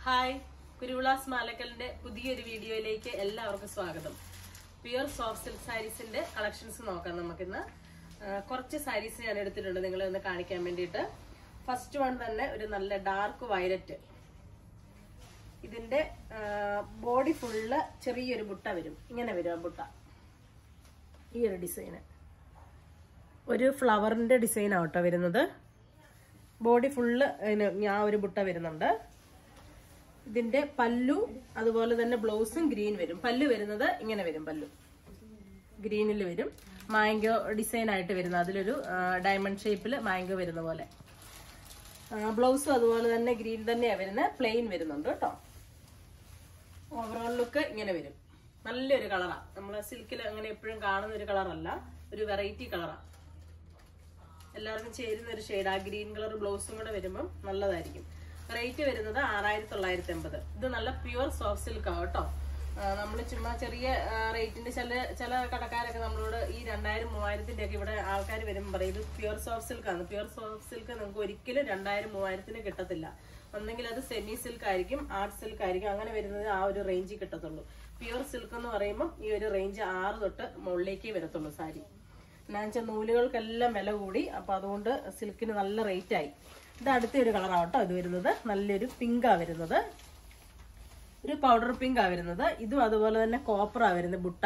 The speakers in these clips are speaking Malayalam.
ഹായ് കുരുവിളാസ് മാലക്കലിന്റെ പുതിയൊരു വീഡിയോയിലേക്ക് എല്ലാവർക്കും സ്വാഗതം പ്യുർ സോഫ്റ്റ് സിൽക്ക് സാരീസിന്റെ കളക്ഷൻസ് നോക്കാം നമുക്കിന്ന് ആ, കുറച്ച് സാരീസ് ഞാൻ എടുത്തിട്ടുണ്ട് നിങ്ങളെ ഒന്ന് കാണിക്കാൻ വേണ്ടിയിട്ട് ഫസ്റ്റ് വൺ തന്നെ ഒരു നല്ല ഡാർക്ക് വയലറ്റ് ഇതിന്റെ ബോഡി ഫുള്ള് ചെറിയൊരു ബുട്ട വരും ഇങ്ങനെ വരും ആ ബുട്ട ഈ ഒരു ഡിസൈന് ഒരു ഫ്ലവറിന്റെ ഡിസൈൻ ആവട്ടോ വരുന്നത് ബോഡി ഫുള്ള് ആ ഒരു ബുട്ട വരുന്നുണ്ട് ഇതിന്റെ പല്ലു അതുപോലെ തന്നെ ബ്ലൗസും ഗ്രീൻ വരും പല്ലു വരുന്നത് ഇങ്ങനെ വരും പല്ലു ഗ്രീനിൽ വരും മാംഗോ ഡിസൈൻ ആയിട്ട് വരുന്ന അതിലൊരു ഡയമണ്ട് ഷേപ്പിൽ മാംഗോ വരുന്ന പോലെ ബ്ലൗസും അതുപോലെ തന്നെ ഗ്രീൻ തന്നെയാ വരുന്നത് പ്ലെയിൻ വരുന്നുണ്ട് കേട്ടോ ഓവറോൾ ലുക്ക് ഇങ്ങനെ വരും നല്ലൊരു കളറാ നമ്മൾ സിൽക്കിൽ അങ്ങനെ എപ്പോഴും കാണുന്ന ഒരു കളറല്ല ഒരു വെറൈറ്റി കളറാ എല്ലാവർക്കും ചേരുന്ന ഒരു ഷെയ്ഡ് ആ ഗ്രീൻ കളർ ബ്ലൗസും കൂടെ വരുമ്പം നല്ലതായിരിക്കും റേറ്റ് വരുന്നത് ആറായിരത്തി തൊള്ളായിരത്തി എൺപത് ഇത് നല്ല പ്യുവർ സോഫ്റ്റ് സിൽക്ക് ആവും കേട്ടോ നമ്മൾ ചുമ്മാ ചെറിയ റേറ്റിന്റെ ചില ചില കടക്കാരൊക്കെ നമ്മളോട് ഈ രണ്ടായിരം മൂവായിരത്തിന്റെ ഒക്കെ ഇവിടെ ആൾക്കാർ വരുമ്പോൾ പറയും ഇത് പ്യുവർ സോഫ്റ്റ് സിൽക്ക് ആണ് പ്യുവർ സോഫ്റ്റ് സിൽക്ക് നിങ്ങൾക്ക് ഒരിക്കലും രണ്ടായിരം മൂവായിരത്തിന് കിട്ടത്തില്ല ഒന്നെങ്കിൽ അത് സെമി സിൽക്ക് ആയിരിക്കും ആർട്ട് സിൽക്ക് ആയിരിക്കും അങ്ങനെ വരുന്നത് ആ ഒരു റേഞ്ചിൽ കിട്ടത്തുള്ളൂ പ്യുവർ സിൽക്ക് എന്ന് പറയുമ്പോൾ ഈ ഒരു റേഞ്ച് ആറ് തൊട്ട് മുകളിലേക്ക് വരത്തുള്ളൂ സാരി എന്നാന്ന് വെച്ചാൽ നൂലുകൾക്കെല്ലാം വില കൂടി അപ്പൊ അതുകൊണ്ട് സിൽക്കിന് നല്ല റേറ്റ് ആയി ഇത് അടുത്ത ഒരു കളറാവട്ടോ ഇത് വരുന്നത് നല്ലൊരു പിങ്കാ വരുന്നത് ഒരു പൗഡർ പിങ്കാ വരുന്നത് ഇതും അതുപോലെ തന്നെ കോപ്പറാ വരുന്നത് ബുട്ട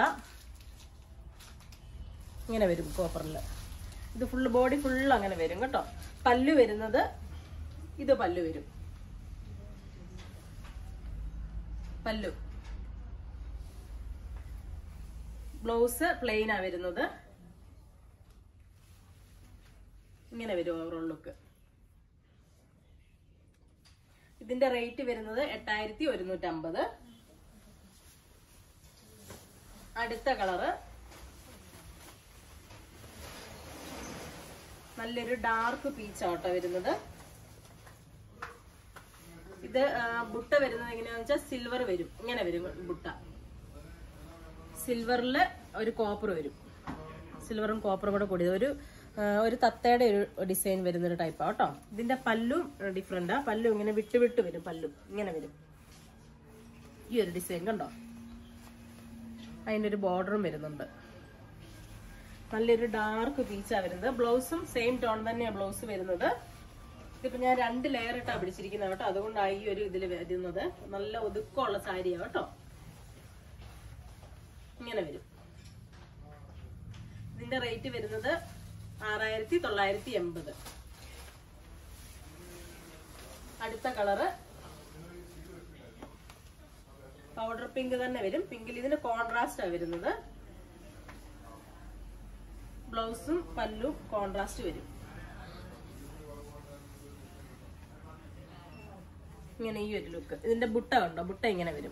ഇങ്ങനെ വരും കോപ്പറിൽ ഇത് ഫുള്ള് ബോഡി ഫുള്ള് അങ്ങനെ വരും കേട്ടോ പല്ലു വരുന്നത് ഇത് പല്ലു വരും പല്ലു ബ്ലൗസ് പ്ലെയിനാ വരുന്നത് ഇങ്ങനെ വരും ഓവറോൾ ലുക്ക് ഇതിന്റെ റേറ്റ് വരുന്നത് എട്ടായിരത്തി ഒരുന്നൂറ്റി അമ്പത് അടുത്ത കളറ് നല്ലൊരു ഡാർക്ക് പീച്ച് ആട്ടോ വരുന്നത് ഇത് ആ, ബുട്ട വരുന്നത് എങ്ങനെയാന്ന് വെച്ചാൽ സിൽവർ വരും ഇങ്ങനെ വരും ബുട്ട സിൽവറിൽ ഒരു കോപ്പർ വരും സിൽവറും കോപ്പറും കൂടെ കൂടിയത് ഒരു ആ, ഒരു തത്തയുടെ ഒരു ഡിസൈൻ വരുന്ന ഒരു ടൈപ്പാണ് കേട്ടോ ഇതിന്റെ പല്ലും ഡിഫറെന്റാ പല്ലും ഇങ്ങനെ വിട്ട് വിട്ട് വരും പല്ലും ഇങ്ങനെ വരും ഈ ഒരു ഡിസൈൻ കണ്ടോ അതിന്റെ ഒരു ബോർഡറും വരുന്നുണ്ട് നല്ലൊരു ഡാർക്ക് പീച്ചാ വരുന്നത് ബ്ലൗസും സെയിം ടോൺ തന്നെയാണ് ബ്ലൗസ് വരുന്നത് ഇതിപ്പോ ഞാൻ രണ്ട് ലെയർ ഇട്ടാ പിടിച്ചിരിക്കുന്നത് കേട്ടോ അതുകൊണ്ടാണ് ഈ ഒരു ഇതിൽ വരുന്നത് നല്ല ഒതുക്കമുള്ള സാരിയാ കേട്ടോ ഇങ്ങനെ വരും ഇതിന്റെ റേറ്റ് വരുന്നത് ആറായിരത്തി തൊള്ളായിരത്തി എൺപത് അടുത്ത കളറ് പൗഡർ പിങ്ക് തന്നെ വരും പിങ്കിൽ ഇതിന് കോൺട്രാസ്റ്റ് ആ വരുന്നത് ബ്ലൗസും പല്ലും കോൺട്രാസ്റ്റ് വരും ഇങ്ങനെ ഈ ഒരു ലുക്ക് ഇതിന്റെ ബുട്ട ഉണ്ടോ ബുട്ട ഇങ്ങനെ വരും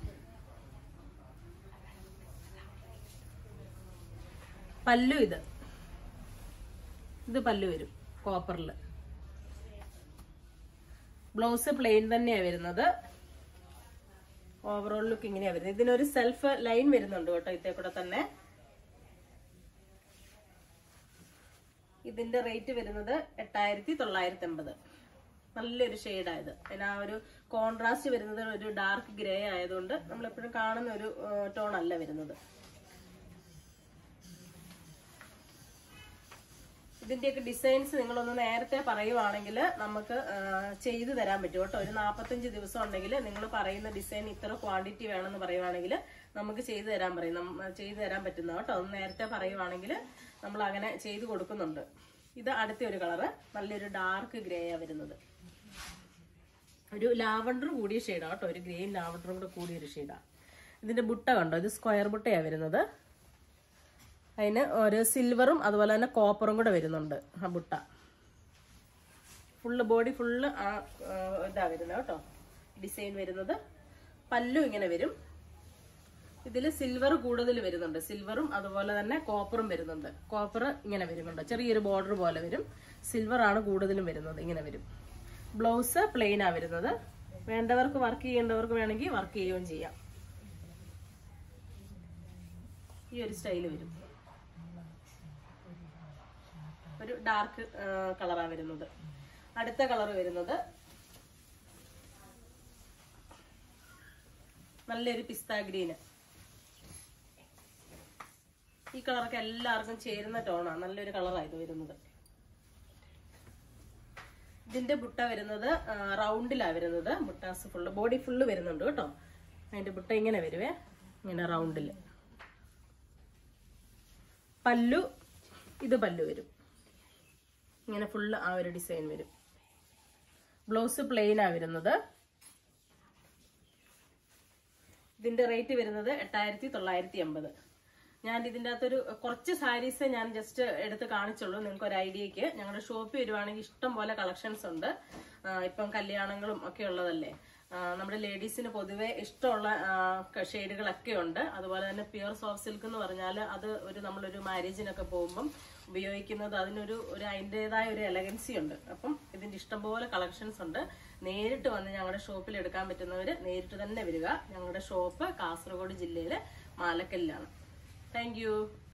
പല്ലു ഇത് ഇത് പല്ലു വരും കോപ്പറിൽ ബ്ലൗസ് പ്ലെയിൻ തന്നെയാ വരുന്നത് ഓവറോൾ ലുക്ക് ഇങ്ങനെയാ വരുന്നത് ഇതിനൊരു സെൽഫ് ലൈൻ വരുന്നുണ്ട് കേട്ടോ ഇതേ കൂടെ തന്നെ ഇതിന്റെ റേറ്റ് വരുന്നത് എട്ടായിരത്തി തൊള്ളായിരത്തി എൺപത് നല്ലൊരു ഷെയ്ഡായത് അതിന് ആ ഒരു കോൺട്രാസ്റ്റ് വരുന്നത് ഒരു ഡാർക്ക് ഗ്രേ ആയതുകൊണ്ട് നമ്മൾ എപ്പോഴും കാണുന്ന ഒരു ടോൺ അല്ല വരുന്നത് ഇതിന്റെയൊക്കെ ഡിസൈൻസ് നിങ്ങളൊന്ന് നേരത്തെ പറയുവാണെങ്കിൽ നമുക്ക് ആ, ചെയ്തു തരാൻ പറ്റും കേട്ടോ ഒരു നാൽപ്പത്തഞ്ച് ദിവസം ഉണ്ടെങ്കിൽ നിങ്ങൾ പറയുന്ന ഡിസൈൻ ഇത്ര ക്വാണ്ടിറ്റി വേണമെന്ന് പറയുവാണെങ്കിൽ നമുക്ക് ചെയ്തു തരാൻ പറയും നമ്മ- ചെയ്തു തരാൻ പറ്റുന്ന കേട്ടോ ഒന്ന് നേരത്തെ പറയുവാണെങ്കിൽ നമ്മൾ അങ്ങനെ ചെയ്തു കൊടുക്കുന്നുണ്ട് ഇത് അടുത്ത ഒരു കളറ് നല്ലൊരു ഡാർക്ക് ഗ്രേ ആ വരുന്നത് ഒരു ലാവണ്ടർ കൂടിയ ഷെയ്ഡാ കേട്ടോ ഒരു ഗ്രേയും ലാവണ്ടറും കൂടെ കൂടിയ ഒരു ഷെയ്ഡാ ഇതിന്റെ ബുട്ട കണ്ടോ ഇത് സ്ക്വയർ ബുട്ടയാ വരുന്നത് അതിന് ഒരു സിൽവറും അതുപോലെ തന്നെ കോപ്പറും കൂടെ വരുന്നുണ്ട് ആ ബുട്ട ഫുള്ള് ബോഡി ഫുള്ള് ആ ആ, ഇതാ വരുന്നത് കേട്ടോ ഡിസൈൻ വരുന്നത് പല്ലും ഇങ്ങനെ വരും ഇതിൽ സിൽവർ കൂടുതൽ വരുന്നുണ്ട് സിൽവറും അതുപോലെ തന്നെ കോപ്പറും വരുന്നുണ്ട് കോപ്പർ ഇങ്ങനെ വരുന്നുണ്ട് ചെറിയൊരു ബോർഡർ പോലെ വരും സിൽവർ ആണ് കൂടുതലും വരുന്നത് ഇങ്ങനെ വരും ബ്ലൗസ് പ്ലെയിനാ വരുന്നത് വേണ്ടവർക്ക് വർക്ക് ചെയ്യേണ്ടവർക്ക് വേണമെങ്കിൽ വർക്ക് ചെയ്യുകയും ചെയ്യാം ഈ ഒരു സ്റ്റൈല് വരും ഒരു ഡാർക്ക് കളറാണ് വരുന്നത് അടുത്ത കളർ വരുന്നത് നല്ലൊരു പിസ്ത ഗ്രീന് ഈ കളറൊക്കെ എല്ലാവർക്കും ചേരുന്ന ടോണാണ് നല്ലൊരു കളറാണ് ഇത് വരുന്നത് ഇതിന്റെ ബുട്ട വരുന്നത് റൗണ്ടിലാണ് വരുന്നത് ബുട്ടാസ് ഫുള്ള് ബോഡി ഫുള്ള് വരുന്നുണ്ട് കേട്ടോ അതിന്റെ ബുട്ട ഇങ്ങനെ വരുവേ ഇങ്ങനെ റൗണ്ടിൽ പല്ലു ഇത് പല്ലു വരും ഇങ്ങനെ ഫുള്ള് ആ ഒരു ഡിസൈൻ വരും ബ്ലൗസ് പ്ലെയിനാ വരുന്നത് ഇതിന്റെ റേറ്റ് വരുന്നത് എട്ടായിരത്തി തൊള്ളായിരത്തി എൺപത് ഞാൻ ഇതിൻ്റെ അകത്തൊരു കുറച്ച് സാരീസ് ഞാൻ ജസ്റ്റ് എടുത്ത് കാണിച്ചുള്ളൂ നിങ്ങൾക്ക് ഒരു ഐഡിയക്ക് ഞങ്ങളുടെ ഷോപ്പിൽ വരുവാണെങ്കിൽ ഇഷ്ടം പോലെ കളക്ഷൻസ് ഉണ്ട് ആ, ഇപ്പം കല്യാണങ്ങളും ഒക്കെ ഉള്ളതല്ലേ ആ, നമ്മുടെ ലേഡീസിന് പൊതുവെ ഇഷ്ടമുള്ള ഷെയ്ഡുകളൊക്കെ ഉണ്ട് അതുപോലെ തന്നെ പ്യുവർ സോഫ്റ്റ് സിൽക്ക് എന്ന് പറഞ്ഞാൽ അത് ഒരു നമ്മളൊരു മാരേജിനൊക്കെ പോകുമ്പം ഉപയോഗിക്കുന്നത് അതിനൊരു ഒരു അതിൻ്റെതായ ഒരു എലഗൻസി ഉണ്ട് അപ്പം ഇതിന്റെ ഇഷ്ടംപോലെ കളക്ഷൻസ് ഉണ്ട് നേരിട്ട് വന്ന് ഞങ്ങളുടെ ഷോപ്പിൽ എടുക്കാൻ പറ്റുന്നവർ നേരിട്ട് തന്നെ വരിക ഞങ്ങളുടെ ഷോപ്പ് കാസർഗോഡ് ജില്ലയിലെ മാലക്കല്ലിലാണ് താങ്ക്